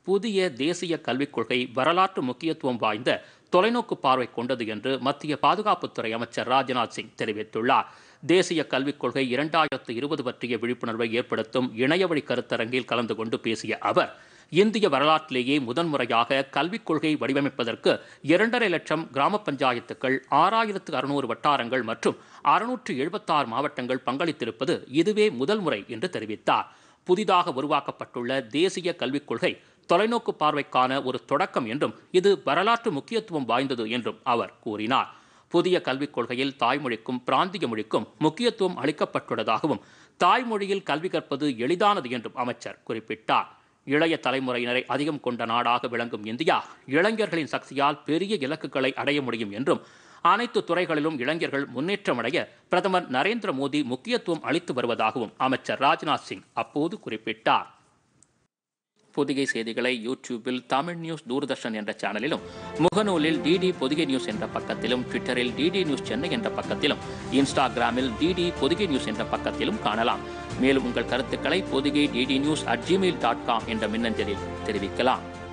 புதிய தேசிய கல்விக் கொள்கை வரலாற்று முக்கியத்துவம் வாய்ந்த தொலைநோக்கு பார்வை கொண்டது என்று மத்திய பாதுகாப்புத்துறை அமைச்சர் ராஜ்நாத் சிங் தெரிவித்துள்ளார் தேசிய கல்விக் கொள்கை இரண்டாயிரத்து இருபது பற்றிய விழிப்புணர்வை ஏற்படுத்தும் இணையவழி கருத்தரங்கில் கலந்து கொண்டு பேசிய அவர் இந்திய வரலாற்றிலேயே முதன்முறையாக கல்விக் கொள்கை வடிவமைப்பதற்கு இரண்டரை லட்சம் கிராம பஞ்சாயத்துக்கள் ஆறாயிரத்து அறுநூறு வட்டாரங்கள் மற்றும் அறுநூற்று எழுபத்தாறு மாவட்டங்கள் பங்களித்திருப்பது இதுவே முதல் முறை என்று தெரிவித்தார் புதிதாக உருவாக்கப்பட்டுள்ள தேசிய கல்விக் கொள்கை தொலைநோக்கு பார்வைக்கான ஒரு தொடக்கம் என்றும் இது வரலாற்று முக்கியத்துவம் வாய்ந்தது என்றும் அவர் கூறினார் புதிய கல்விக் கொள்கையில் தாய்மொழிக்கும் பிராந்திய மொழிக்கும் முக்கியத்துவம் அளிக்கப்பட்டுள்ளதாகவும் தாய்மொழியில் கல்வி கற்பது எளிதானது என்றும் அமைச்சர் குறிப்பிட்டார் இளைய தலைமுறையினரை அதிகம் கொண்ட நாடாக விளங்கும் இந்தியா இளைஞர்களின் சக்தியால் பெரிய இலக்குகளை அடைய முடியும் என்றும் அனைத்து துறைகளிலும் இளைஞர்கள் முன்னேற்றமடைய பிரதமர் நரேந்திர மோடி முக்கியத்துவம் அளித்து வருவதாகவும் அமைச்சர் ராஜ்நாத் சிங் அப்போது குறிப்பிட்டார் பொதிகை செய்திகளை யூடியூபில் தமிழ் நியூஸ் தூர்தர்ஷன் என்ற சேனலிலும் முகநூலில் டிடி பொதிகை நியூஸ் என்ற பக்கத்திலும் ட்விட்டரில் டிடி நியூஸ் சென்னை என்ற பக்கத்திலும் இன்ஸ்டாகிராமில் டிடி பொதிகை நியூஸ் என்ற பக்கத்திலும் காணலாம் மேலும் உங்கள் கருத்துக்களை Podhigai DD news at Gmail dot com என்ற மின்னஞ்சலில் தெரிவிக்கலாம்